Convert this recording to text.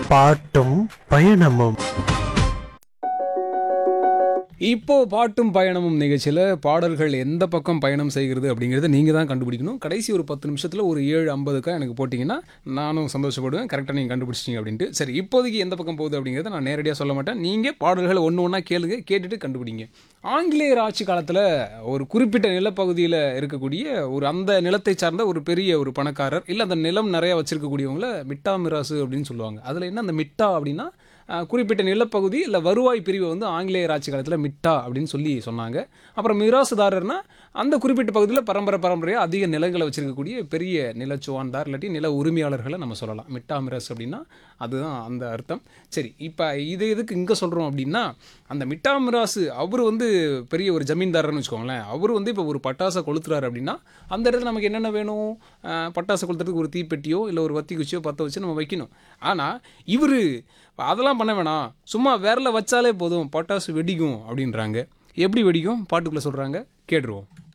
பாட்டும் பயணமும் இப்போ பாட்டும் பயணமும் நிகழ்ச்சியில் பாடல்கள் எந்த பக்கம் பயணம் செய்கிறது அப்படிங்கிறத நீங்கள் தான் கண்டுபிடிக்கணும் கடைசி ஒரு பத்து நிமிஷத்தில் ஒரு ஏழு ஐம்பதுக்கா எனக்கு போட்டிங்கன்னா நானும் சந்தோஷப்படுவேன் கரெக்டாக நீங்கள் கண்டுபிடிச்சிங்க அப்படின்ட்டு சரி இப்போதைக்கு எந்த பக்கம் போகுது அப்படிங்கிறத நான் நேரடியாக சொல்ல மாட்டேன் நீங்கள் பாடல்களை ஒன்று ஒன்றா கேளுங்க கேட்டுட்டு கண்டுபிடிங்க ஆங்கிலேயர் ஆட்சி காலத்தில் ஒரு குறிப்பிட்ட நிலப்பகுதியில் இருக்கக்கூடிய ஒரு அந்த நிலத்தை சார்ந்த ஒரு பெரிய ஒரு பணக்காரர் இல்லை அந்த நிலம் நிறையா வச்சிருக்கக்கூடியவங்கள மிட்டா மிராசு அப்படின்னு சொல்லுவாங்க அதில் என்ன அந்த மிட்டா அப்படின்னா அஹ், குறிப்பிட்ட நிலப்பகுதி இல்லை வருவாய் பிரிவை வந்து ஆங்கிலேயர் ஆட்சி காலத்தில் மிட்டா அப்படின்னு சொல்லி சொன்னாங்க அப்புறம் மிராசுதாரர்னா அந்த குறிப்பிட்ட பகுதியில் பரம்பரை பரம்பரையாக அதிக நிலங்களை வச்சிருக்கக்கூடிய பெரிய நிலச்சுவான்தார் இல்லாட்டி நில உரிமையாளர்களை நம்ம சொல்லலாம் மிட்டா மிராஸ் அப்படின்னா அதுதான் அந்த அர்த்தம் சரி இப்போ இது எதுக்கு இங்கே சொல்கிறோம் அப்படின்னா அந்த மிட்டா மிராசு அவர் வந்து பெரிய ஒரு ஜமீன்தாரர்னு வச்சுக்கோங்களேன் அவர் வந்து இப்போ ஒரு பட்டாசை கொளுத்துறாரு அப்படின்னா அந்த இடத்துல நமக்கு என்னென்ன வேணும் அஹ், பட்டாசை கொளுத்துறதுக்கு ஒரு தீப்பெட்டியோ இல்லை ஒரு வத்தி குச்சியோ பற்ற வச்சு நம்ம வைக்கணும் ஆனால் இவர் அதெல்லாம் பண்ண வேணாம் சும்மா விரல வச்சாலே போதும் பட்டாசு வெடிக்கும் அப்படின்றாங்க எப்படி வெடிக்கும் பாட்டுக்குள்ளே சொல்கிறாங்க கேட்டுருவோம்